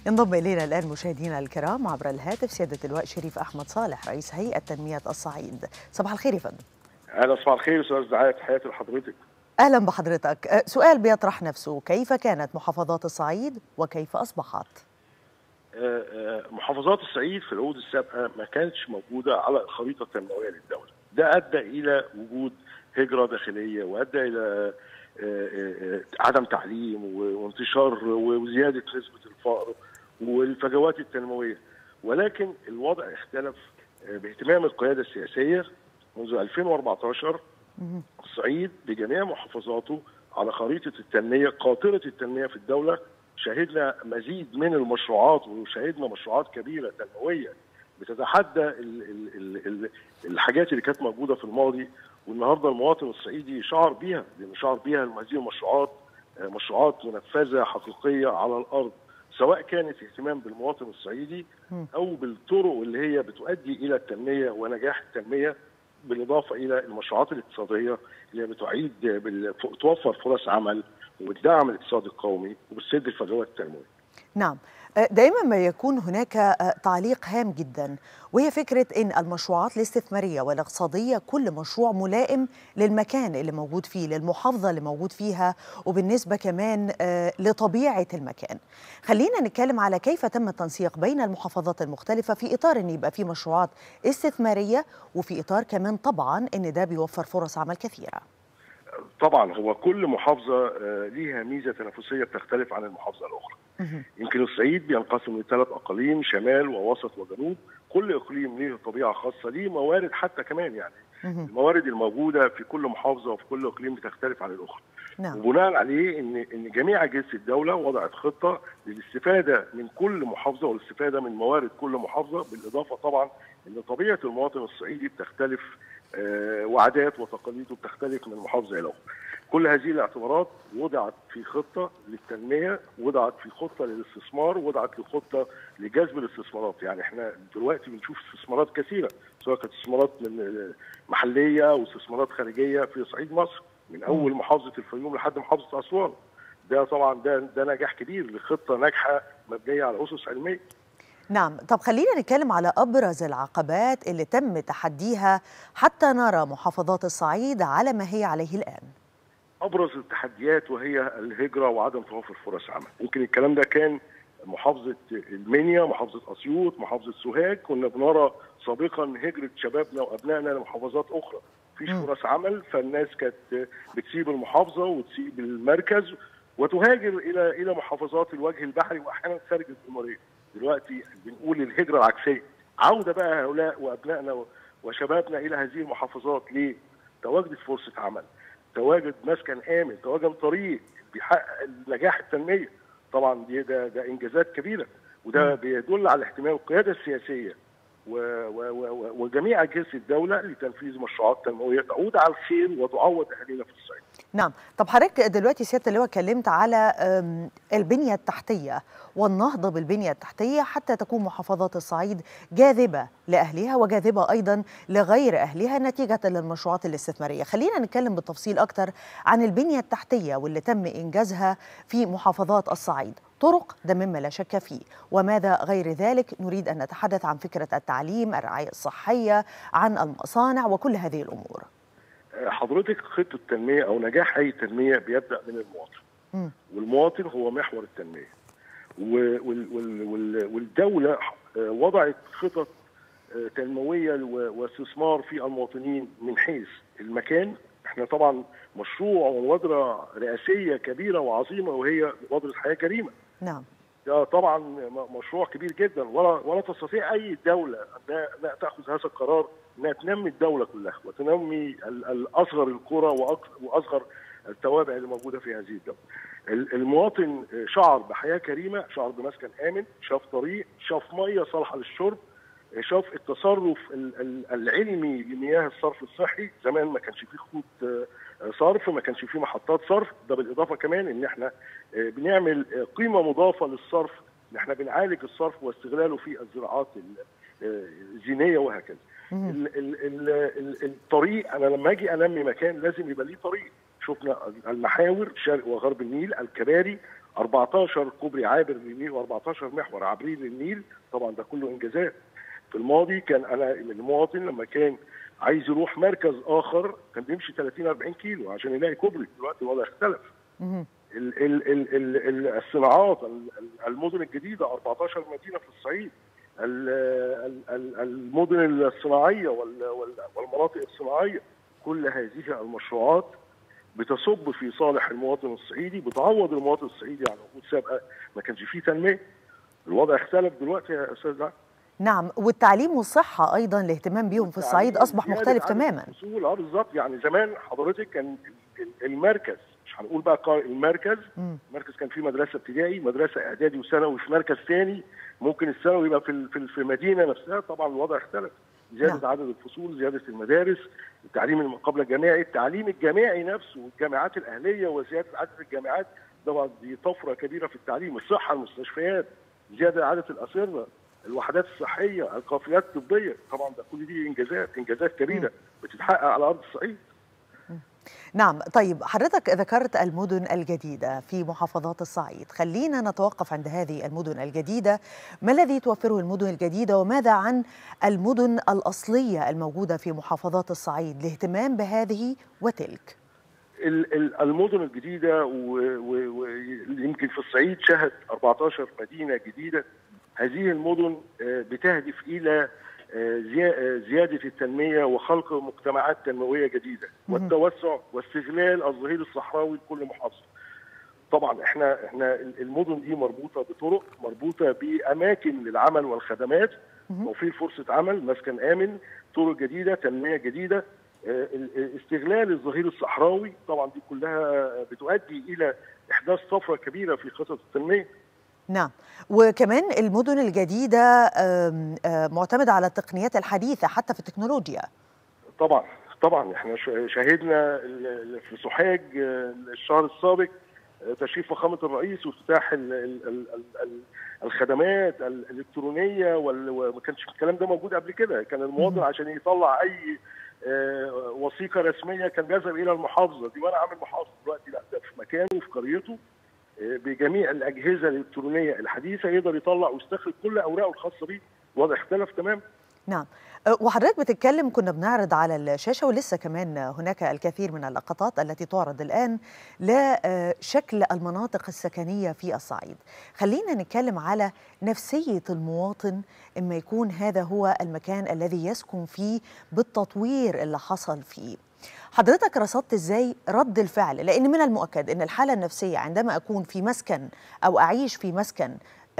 ينضم الينا الان مشاهدينا الكرام عبر الهاتف سياده اللواء شريف احمد صالح رئيس هيئه تنميه الصعيد صباح الخير يا فندم اهلا صباح الخير استاذ دعايه تحياتي لحضرتك اهلا بحضرتك سؤال بيطرح نفسه كيف كانت محافظات الصعيد وكيف اصبحت محافظات الصعيد في العقود السابقه ما كانتش موجوده على الخريطه التنمويه للدوله ده ادى الى وجود هجره داخليه وادى الى عدم تعليم وانتشار وزياده نسبه الفقر والفجوات التنمويه ولكن الوضع اختلف باهتمام القياده السياسيه منذ 2014 الصعيد بجميع محافظاته على خريطه التنميه قاطره التنميه في الدوله شهدنا مزيد من المشروعات وشهدنا مشروعات كبيره تنمويه بتتحدى ال ال ال الحاجات اللي كانت موجوده في الماضي والنهارده المواطن الصعيدي شعر بيها لان شعر بيها هذه المشروعات مشروعات منفذه حقيقيه على الارض سواء كانت اهتمام بالمواطن الصعيدي او بالطرق اللي هي بتؤدي الى التنميه ونجاح التنميه بالاضافه الى المشروعات الاقتصاديه اللي بتعيد توفر فرص عمل وبتدعم الاقتصاد القومي وبتسد الفجوات التنمويه. نعم دائما ما يكون هناك تعليق هام جدا وهي فكره ان المشروعات الاستثماريه والاقتصاديه كل مشروع ملائم للمكان اللي موجود فيه للمحافظه اللي موجود فيها وبالنسبه كمان لطبيعه المكان. خلينا نتكلم على كيف تم التنسيق بين المحافظات المختلفه في اطار ان يبقى في مشروعات استثماريه وفي اطار كمان طبعا ان ده بيوفر فرص عمل كثيره. طبعا هو كل محافظه ليها ميزه تنافسيه بتختلف عن المحافظه الاخرى. يمكن الصعيد بينقسم لثلاث اقاليم شمال ووسط وجنوب، كل اقليم ليه طبيعه خاصه ليه موارد حتى كمان يعني الموارد الموجوده في كل محافظه وفي كل اقليم بتختلف عن الاخرى. نعم. وبناء عليه ان ان جميع اجهزه الدوله وضعت خطه للاستفاده من كل محافظه والاستفاده من موارد كل محافظه بالاضافه طبعا ان طبيعه المواطن الصعيدي بتختلف آه وعادات وتقاليده بتختلف من محافظه الى اخرى. كل هذه الاعتبارات وضعت في خطه للتنميه، وضعت في خطه للاستثمار، وضعت في خطه لجذب الاستثمارات، يعني احنا دلوقتي بنشوف استثمارات كثيره سواء كانت استثمارات من محليه او استثمارات خارجيه في صعيد مصر من اول محافظه الفيوم لحد محافظه اسوان. ده طبعا ده ده نجاح كبير لخطه ناجحه مبنيه على اسس علميه. نعم طب خلينا نتكلم على أبرز العقبات اللي تم تحديها حتى نرى محافظات الصعيد على ما هي عليه الآن أبرز التحديات وهي الهجرة وعدم توافر فرص عمل يمكن الكلام ده كان محافظة المنيا محافظة أسيوط محافظة سوهاج كنا بنرى سابقا هجرة شبابنا وأبنائنا لمحافظات أخرى مفيش فرص عمل فالناس كانت بتسيب المحافظة وتسيب المركز وتهاجر إلى إلى محافظات الوجه البحري وأحيانا خارج الجمهورية دلوقتي بنقول الهجره العكسيه عوده بقى هؤلاء وابنائنا وشبابنا الى هذه المحافظات ليه؟ تواجد فرصه عمل تواجد مسكن امن تواجد طريق بيحقق نجاح التنميه طبعا دي ده, ده انجازات كبيره وده بيدل على اهتمام القياده السياسيه و و و وجميع اجهزه الدوله لتنفيذ مشروعات تنمويه تعود على الخير وتعوض اهالينا في الصعيد. نعم، طب حضرتك دلوقتي سياده اللواء اتكلمت على البنيه التحتيه والنهضه بالبنيه التحتيه حتى تكون محافظات الصعيد جاذبه لاهلها وجاذبه ايضا لغير اهلها نتيجه للمشروعات الاستثماريه. خلينا نتكلم بالتفصيل اكثر عن البنيه التحتيه واللي تم انجازها في محافظات الصعيد. طرق ده مما لا شك فيه وماذا غير ذلك نريد أن نتحدث عن فكرة التعليم الرعاية الصحية عن المصانع وكل هذه الأمور حضرتك خطة التنمية أو نجاح أي تنمية بيبدأ من المواطن م. والمواطن هو محور التنمية والدولة وضعت خطط تنموية واستثمار في المواطنين من حيث المكان احنا طبعا مشروع ومبادرة رئاسية كبيرة وعظيمة وهي مبادرة حياة كريمة نعم ده طبعا مشروع كبير جدا ولا ولا تستطيع اي دوله انها تاخذ هذا القرار انها تنمي الدوله كلها وتنمي الاصغر القرى واصغر التوابع اللي موجوده في هذه الدوله. المواطن شعر بحياه كريمه، شعر بمسكن امن، شاف طريق، شاف ميه صالحه للشرب، شاف التصرف العلمي لمياه الصرف الصحي، زمان ما كانش فيه خطوط صرف ما كانش فيه محطات صرف ده بالاضافه كمان ان احنا بنعمل قيمه مضافه للصرف ان احنا بنعالج الصرف واستغلاله في الزراعات الزينيه وهكذا ال ال ال الطريق انا لما اجي انمي مكان لازم يبقى ليه طريق شفنا المحاور شرق وغرب النيل الكباري 14 كوبري عابر للنيل و14 محور عابرين للنيل طبعا ده كله انجازات في الماضي كان انا المواطن لما كان عايز يروح مركز اخر كان بيمشي 30 40 كيلو عشان يلاقي كوبري دلوقتي الوضع اختلف ال ال ال ال الصناعات المدن الجديده 14 مدينه في الصعيد المدن الصناعيه والمناطق الصناعيه كل هذه المشروعات بتصب في صالح المواطن الصعيدي بتعوض المواطن الصعيدي عن عقود سابقه ما كانش فيه تنميه الوضع اختلف دلوقتي يا استاذ نعم والتعليم والصحة أيضا الاهتمام بيهم في الصعيد أصبح مختلف تماما اه بالظبط يعني زمان حضرتك كان المركز مش هنقول بقى المركز م. المركز كان فيه مدرسة ابتدائي مدرسة إعدادي وثانوي في مركز ثاني ممكن الثانوي يبقى في في في المدينة نفسها طبعا الوضع اختلف زيادة نعم. عدد الفصول زيادة المدارس التعليم من قبل الجامعي التعليم الجامعي نفسه والجامعات الأهلية وزيادة عدد الجامعات طبعا دي طفرة كبيرة في التعليم الصحة المستشفيات زيادة عدد الأسرة الوحدات الصحيه القافلات الطبيه طبعا ده كل دي انجازات انجازات كبيره بتتحقق على ارض الصعيد نعم طيب حضرتك ذكرت المدن الجديدة في محافظات الصعيد خلينا نتوقف عند هذه المدن الجديدة ما الذي توفره المدن الجديدة وماذا عن المدن الأصلية الموجودة في محافظات الصعيد الاهتمام بهذه وتلك المدن الجديدة ويمكن في الصعيد شهد 14 مدينة جديدة هذه المدن بتهدف الى زياده التنميه وخلق مجتمعات تنمويه جديده والتوسع واستغلال الظهير الصحراوي لكل محافظه. طبعا احنا احنا المدن دي مربوطه بطرق مربوطه باماكن للعمل والخدمات توفير فرصه عمل مسكن امن طرق جديده تنميه جديده استغلال الظهير الصحراوي طبعا دي كلها بتؤدي الى احداث طفره كبيره في خطط التنميه نعم وكمان المدن الجديدة معتمدة على التقنيات الحديثة حتى في التكنولوجيا طبعا طبعا احنا شاهدنا في سوهاج الشهر السابق تشريف فخامة الرئيس وافتتاح الخدمات الإلكترونية وما كانش الكلام ده موجود قبل كده كان المواطن عشان يطلع أي وثيقة رسمية كان بيذهب إلى المحافظة دي وأنا عامل محافظة دلوقتي لا ده في مكانه في قريته بجميع الاجهزه الالكترونيه الحديثه يقدر يطلع ويستخرج كل اوراقه الخاصه بيه الوضع اختلف تماما نعم وحضرتك بتتكلم كنا بنعرض على الشاشه ولسه كمان هناك الكثير من اللقطات التي تعرض الان لشكل المناطق السكنيه في الصعيد. خلينا نتكلم على نفسيه المواطن اما يكون هذا هو المكان الذي يسكن فيه بالتطوير اللي حصل فيه. حضرتك رصدت ازاي رد الفعل لان من المؤكد ان الحاله النفسيه عندما اكون في مسكن او اعيش في مسكن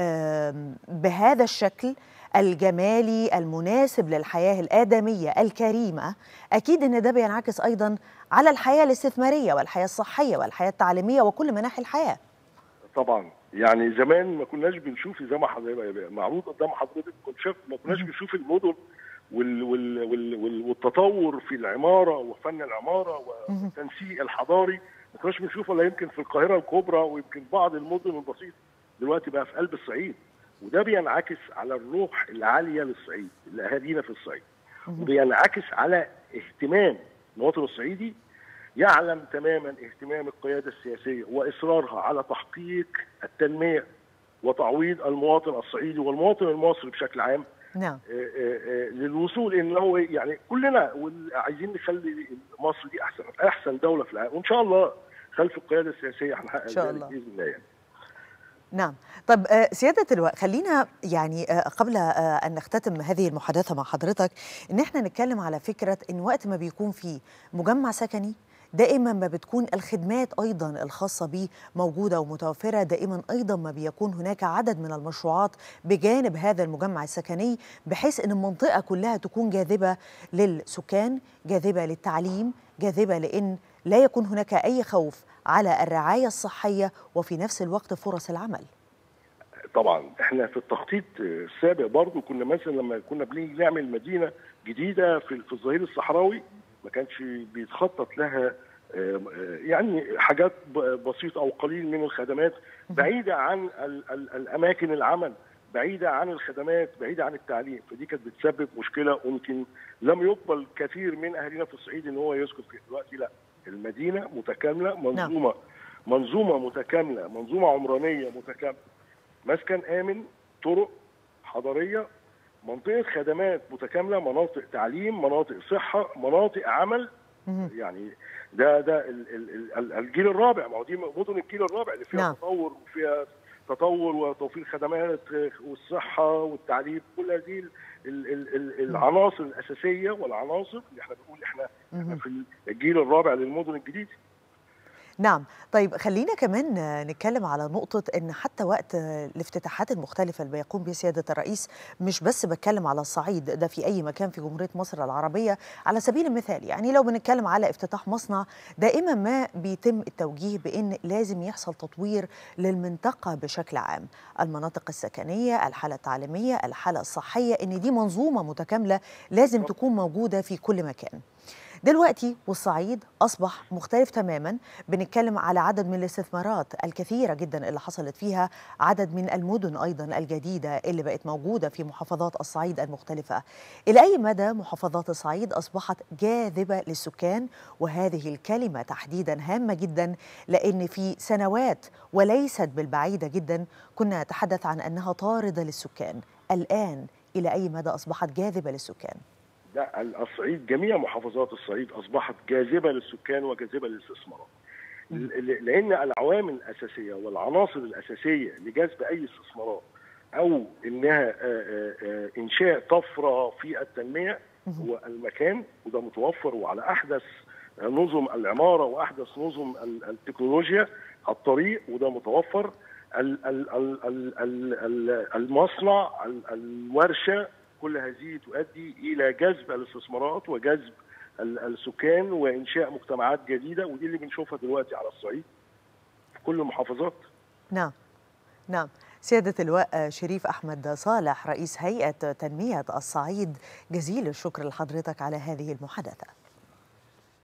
بهذا الشكل الجمالي المناسب للحياه الادميه الكريمه اكيد ان ده بينعكس ايضا على الحياه الاستثماريه والحياه الصحيه والحياه التعليميه وكل مناحي الحياه طبعا يعني زمان ما كناش بنشوف زي ما حضرتك معروض قدام حضرتك كنت شايف ما كناش بنشوف المدن وال وال وال والتطور في العماره وفن العماره والتنسيق الحضاري ما كناش بنشوفه الا يمكن في القاهره الكبرى ويمكن بعض المدن البسيطه دلوقتي بقى في قلب الصعيد وده بينعكس على الروح العاليه للصعيد لاهالينا في الصعيد وبينعكس على اهتمام المواطن الصعيدي يعلم تماما اهتمام القياده السياسيه واصرارها على تحقيق التنميه وتعويض المواطن الصعيدي والمواطن المصري بشكل عام نعم للوصول ان هو يعني كلنا عايزين نخلي مصر دي احسن احسن دوله في العالم وان شاء الله خلف القياده السياسيه هنحقق ذلك باذن الله يعني. نعم طب سيادة اللواء خلينا يعني قبل أن نختتم هذه المحادثة مع حضرتك إن احنا نتكلم على فكرة إن وقت ما بيكون في مجمع سكني دائما ما بتكون الخدمات ايضا الخاصه به موجوده ومتوفره دائما ايضا ما بيكون هناك عدد من المشروعات بجانب هذا المجمع السكني بحيث ان المنطقه كلها تكون جاذبه للسكان جاذبه للتعليم جاذبه لان لا يكون هناك اي خوف على الرعايه الصحيه وفي نفس الوقت فرص العمل طبعا احنا في التخطيط السابق برضو كنا مثلا لما كنا بنيجي نعمل مدينه جديده في في الظهير الصحراوي ما كانش بيتخطط لها يعني حاجات بسيطه او قليل من الخدمات بعيده عن ال ال الاماكن العمل بعيده عن الخدمات بعيده عن التعليم فدي كانت بتسبب مشكله ويمكن لم يقبل كثير من اهالينا في الصعيد ان هو يسكن فيها دلوقتي لا المدينه متكامله منظومه منظومه متكامله منظومه عمرانيه متكامله مسكن امن طرق حضريه منطقه خدمات متكامله مناطق تعليم مناطق صحه مناطق عمل يعني ده ده ال ال ال الجيل الرابع ما هو دي مدن الجيل الرابع اللي فيها نعم. تطور وفيها تطور وتوفير خدمات والصحه والتعليم كل هذه ال ال ال العناصر الاساسيه والعناصر اللي احنا بنقول احنا احنا في الجيل الرابع للمدن الجديده نعم طيب خلينا كمان نتكلم على نقطة أن حتى وقت الافتتاحات المختلفة اللي بيقوم بها سيادة الرئيس مش بس بتكلم على الصعيد ده في أي مكان في جمهورية مصر العربية على سبيل المثال يعني لو بنتكلم على افتتاح مصنع دائما ما بيتم التوجيه بأن لازم يحصل تطوير للمنطقة بشكل عام المناطق السكنية الحالة التعليمية الحالة الصحية أن دي منظومة متكاملة لازم تكون موجودة في كل مكان دلوقتي والصعيد أصبح مختلف تماما بنتكلم على عدد من الاستثمارات الكثيرة جدا اللي حصلت فيها عدد من المدن أيضا الجديدة اللي بقت موجودة في محافظات الصعيد المختلفة إلى أي مدى محافظات الصعيد أصبحت جاذبة للسكان وهذه الكلمة تحديدا هامة جدا لأن في سنوات وليست بالبعيدة جدا كنا نتحدث عن أنها طاردة للسكان الآن إلى أي مدى أصبحت جاذبة للسكان لا الصعيد جميع محافظات الصعيد اصبحت جاذبه للسكان وجاذبه للاستثمارات لان العوامل الاساسيه والعناصر الاساسيه لجذب اي استثمارات او انها انشاء طفره في التنميه هو المكان وده متوفر وعلى احدث نظم العماره واحدث نظم التكنولوجيا الطريق وده متوفر المصنع الورشه كل هذه تؤدي الى جذب الاستثمارات وجذب السكان وانشاء مجتمعات جديده ودي اللي بنشوفها دلوقتي على الصعيد في كل المحافظات. نعم نعم سيادة اللواء شريف أحمد صالح رئيس هيئة تنمية الصعيد جزيل الشكر لحضرتك على هذه المحادثة